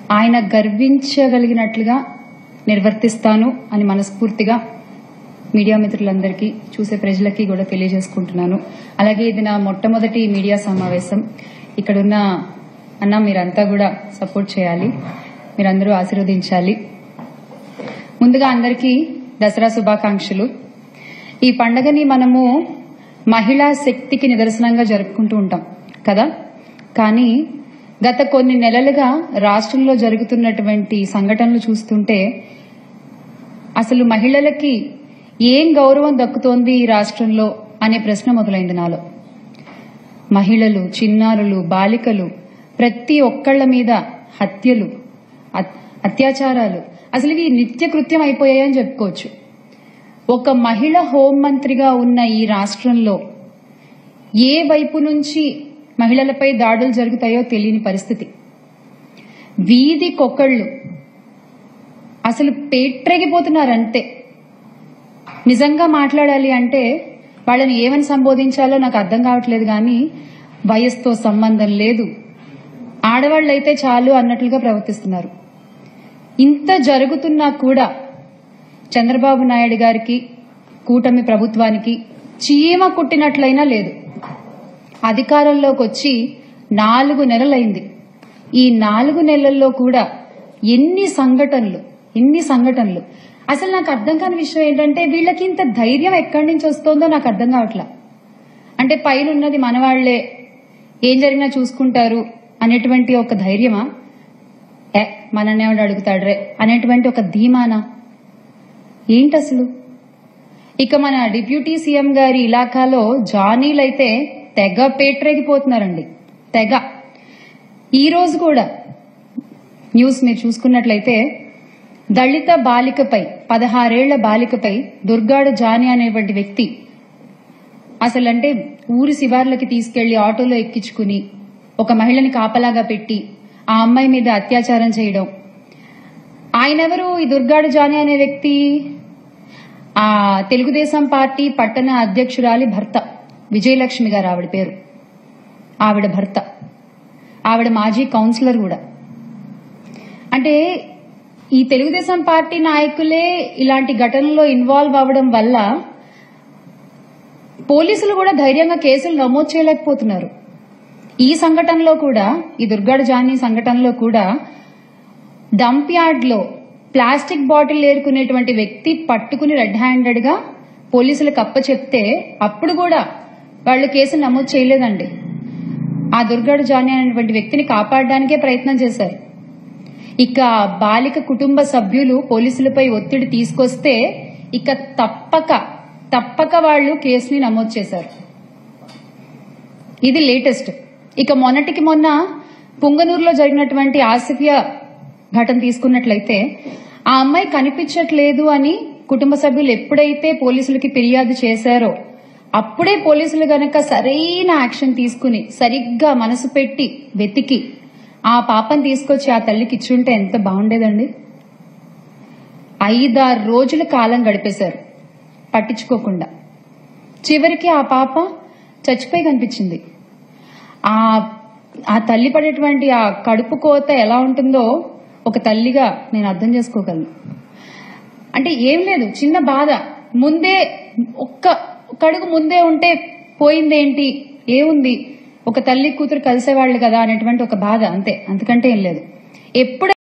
ఆయన గర్వించగలిగినట్లుగా నిర్వర్తిస్తాను అని మనస్ఫూర్తిగా మీడియా మిత్రులందరికీ చూసే ప్రజలకి కూడా తెలియజేసుకుంటున్నాను అలాగే ఇది నా మొట్టమొదటి మీడియా సమావేశం ఇక్కడున్న అన్న మీరంతా కూడా సపోర్ట్ చేయాలి మీరందరూ ఆశీర్వదించాలి ముందుగా అందరికీ దసరా శుభాకాంక్షలు ఈ పండగని మనము మహిళా శక్తికి నిదర్శనంగా జరుపుకుంటూ ఉంటాం కదా కానీ గత కొన్ని నెలలుగా రాష్ట్రంలో జరుగుతున్నటువంటి సంఘటనలు చూస్తుంటే అసలు మహిళలకి ఏం గౌరవం దక్కుతోంది ఈ రాష్ట్రంలో అనే ప్రశ్న మొదలైంది నాలో మహిళలు చిన్నారులు బాలికలు ప్రతి ఒక్కళ్ల మీద హత్యలు అత్- అత్యాచారాలు అసలు ఇవి నిత్య కృత్యం అయిపోయాయని చెప్పుకోవచ్చు ఒక మహిళ హోంమంత్రిగా ఉన్న ఈ రాష్ట్రంలో ఏ వైపు నుంచి మహిళలపై దాడులు జరుగుతాయో తెలియని పరిస్థితి వీధికొకళ్ళు అసలు పేట్రెగిపోతున్నారంతే నిజంగా మాట్లాడాలి అంటే వాళ్ళని ఏమని సంబోధించాలో నాకు అర్థం కావట్లేదు కానీ వయసుతో సంబంధం లేదు ఆడవాళ్ళైతే చాలు అన్నట్లుగా ప్రవర్తిస్తున్నారు ఇంత జరుగుతున్నా కూడా చంద్రబాబు నాయుడు గారికి కూటమి ప్రభుత్వానికి చీమ కుట్టినట్లయినా లేదు అధికారంలోకి వచ్చి నాలుగు నెలలైంది ఈ నాలుగు నెలల్లో కూడా ఎన్ని సంఘటనలు ఎన్ని సంఘటనలు అసలు నాకు అర్థం కాని విషయం ఏంటంటే వీళ్ళకి ఇంత ధైర్యం ఎక్కడి నుంచి వస్తుందో నాకు అర్థం కావట్లా అంటే పైన ఉన్నది మనవాళ్లే ఏం జరిగినా చూసుకుంటారు అనేటువంటి ఒక ధైర్యమా ఏ మనన్నేవాడు అడుగుతాడ్రే అనేటువంటి ఒక ధీమానా ఏంటి అసలు ఇక మన డిప్యూటీ సీఎం గారి ఇలాకాలో జానీలైతే తెగ పేట్రేగిపోతున్నారండి తెగ ఈ రోజు కూడా న్యూస్ మీరు చూసుకున్నట్లయితే దళిత బాలికపై పదహారేళ్ల బాలికపై దుర్గాడు జానీ అనేటువంటి వ్యక్తి అసలంటే ఊరి శివార్లకి తీసుకెళ్లి ఆటోలో ఎక్కించుకుని ఒక మహిళని కాపలాగా పెట్టి ఆ అమ్మాయి మీద అత్యాచారం చేయడం ఆయనెవరు ఈ దుర్గాడు జానీ అనే వ్యక్తి ఆ తెలుగుదేశం పార్టీ పట్టణ అధ్యక్షురాలి భర్త విజయలక్ష్మి గారు ఆవిడ పేరు ఆవిడ భర్త ఆవిడ మాజీ కౌన్సిలర్ కూడా అంటే ఈ తెలుగుదేశం పార్టీ నాయకులే ఇలాంటి ఘటనలో ఇన్వాల్వ్ అవ్వడం వల్ల పోలీసులు కూడా ధైర్యంగా కేసులు నమోదు చేయలేకపోతున్నారు ఈ సంఘటనలో కూడా ఈ దుర్గాడు జానీ సంఘటనలో కూడా డంప్ యార్డ్ లో ప్లాస్టిక్ బాటిల్ ఏరుకునేటువంటి వ్యక్తి పట్టుకుని రెడ్ హ్యాండెడ్ గా పోలీసులకు అప్ప చెప్తే అప్పుడు కూడా వాళ్ళు కేసు నమోదు చేయలేదండి ఆ దుర్గాడు జానీ అనేటువంటి వ్యక్తిని కాపాడడానికే ప్రయత్నం చేశారు ఇక బాలిక కుటుంబ సభ్యులు పోలీసులపై ఒత్తిడి తీసుకొస్తే ఇక తప్పక తప్పక వాళ్ళు కేసుని నమోదు చేశారు ఇది లేటెస్ట్ ఇక మొన్నటికి మొన్న పుంగనూరులో జరిగినటువంటి ఆసిఫియా ఘటన తీసుకున్నట్లయితే ఆ అమ్మాయి కనిపించట్లేదు అని కుటుంబ సభ్యులు ఎప్పుడైతే పోలీసులకి ఫిర్యాదు చేశారో అప్పుడే పోలీసులు గనక సరైన యాక్షన్ తీసుకుని సరిగ్గా మనసు పెట్టి వెతికి ఆ పాపని తీసుకొచ్చి ఆ తల్లికి ఇచ్చుంటే ఎంత బాగుండేదండి ఐదారు రోజుల కాలం గడిపేశారు పట్టించుకోకుండా చివరికి ఆ పాప చచ్చిపోయి కనిపించింది ఆ ఆ తల్లి పడేటువంటి ఆ కడుపు కోత ఎలా ఉంటుందో ఒక తల్లిగా నేను అర్థం చేసుకోగలను అంటే ఏం లేదు చిన్న బాధ ముందే ఒక్క ఒక అడుగు ముందే ఉంటే పోయిందేంటి ఏముంది ఒక తల్లి కూతురు కలిసేవాళ్ళు కదా అనేటువంటి ఒక బాధ అంతే అంతకంటే ఏం లేదు ఎప్పుడు